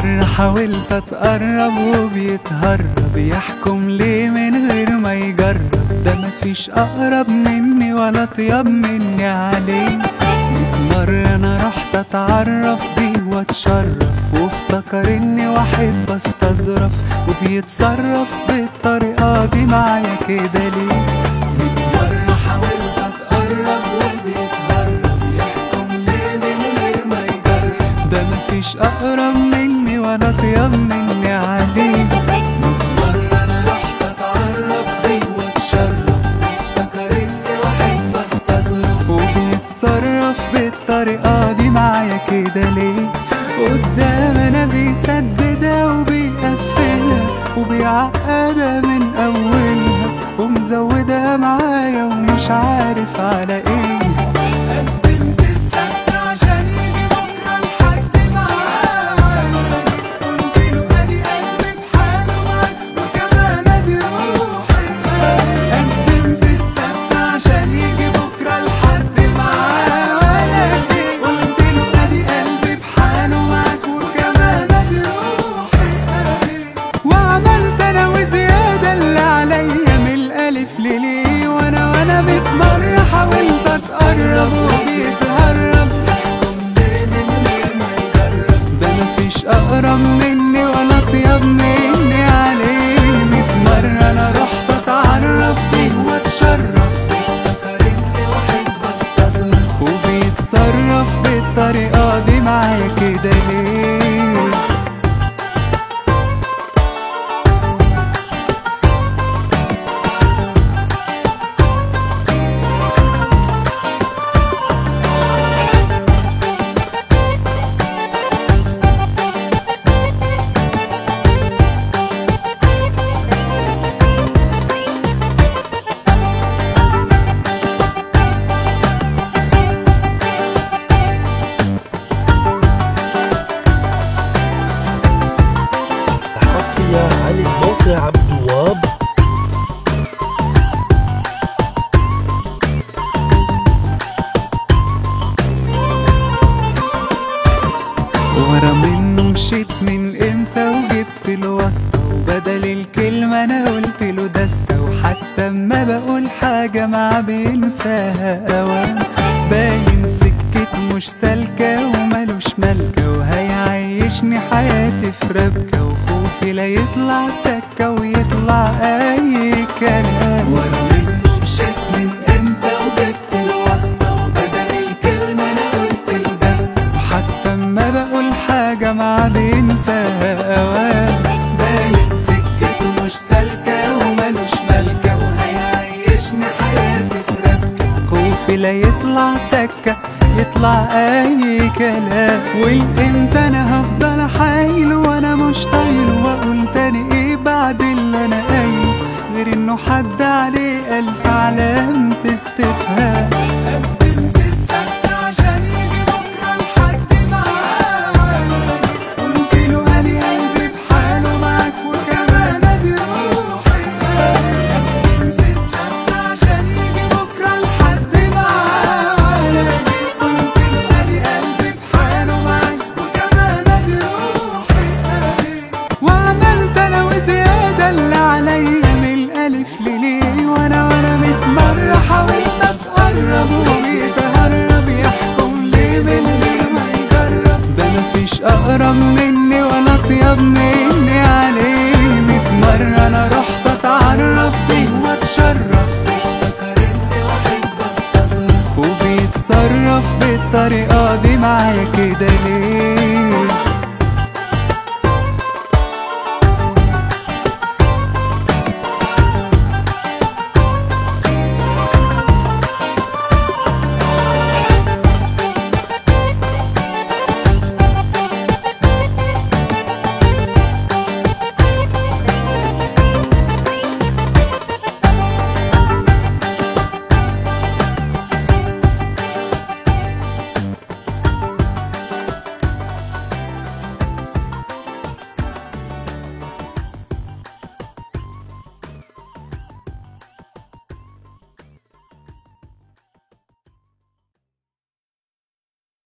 مرة حاولت اتقرب وبيتهرب يحكم ليه من غير ما يجرب ده مفيش اقرب مني ولا اطيب مني عليه ميت مرة انا رحت اتعرف بيه واتشرف وافتكر اني واحد بستظرف وبيتصرف بالطريقة دي معايا كده ليه ميت مرة حاولت اتقرب وبيتهرب يحكم ليه من غير ما يجرب ده مفيش اقرب مني ولا اطيب مني عليه ميت مرة انا رحت اتعرف بيه واتشرف وافتكر اني واحد بستظرف وبيتصرف بالطريقة دي معايا كده ليه قدام انا بيسددها وبيقفلها وبيعقدها من اولها ومزودها معايا ومش عارف على ايه قدمت السد عشان يجي بكره لحد معاه قلت له ادي قلبي بحاله معاك وكمان ادي روحي قدمت السد عشان يجي بكره لحد معاه قلت له ادي قلبي بحاله معاك وكمان ادي روحي وعملت انا وزياده اللي عليا من الالف لليه وانا وانا ميت مره حاولت اتقرب وبيتهرب يحكم ليه من غير ما يجرب ده مفيش اقرب مني ولا اطيب مني عليه ميت مره انا رحت اتعرف بيه واتشرف افتكر اني واحد بستظرف وبيتصرف بالطريقه دي معايا كده ليه حصرية عن الموقع عبد الوهاب ورا منه مشيت من امتى وجبت الواسطة وبدل الكلمة انا قلت له دستة وحتى اما بقول حاجة ما بينساها اوام باين سكت مش سالكة ومالوش ملكة وهيعيشني حياتي في ربكة وخوفي لا يطلع سكة ويطلع اي كلام ورا منه مشيت من امتى وجبت الواسطة وبدل الكلمة انا قلت له دستة وحتى اما بقول حاجة ما بينساها اوام باين سكته مش سالكة ومالوش ملكة وهيعيشني حياتي في ربكة خوفي لا يطلع سكة يطلع اي كلام والامتى انا هفضل حايل وانا مش طايل واقول تاني ايه بعد اللي انا قايل غير انه حد عليه الف علامة استفهام قدمت السد عشان يجي بكره لحد معاه قلت له ادي قلبي بحاله معاك وكمان ادي روحي قدمت السد عشان يجي بكره لحد معاه قلت له ادي قلبي بحاله معاك وكمان ادي روحي وعملت انا وزياده اللي عليا من الالف لليه وانا وانا ميت مره حاولت اتقرب وبيتهرب يحكم ليه من غير ما يجرب ده مفيش اقرب مني ولا اطيب مني عليه ميت مره انا رحت اتعرف بيه واتشرف افتكر اني واحد بستظرف وبيتصرف بالطريقه دي معايا كده ليه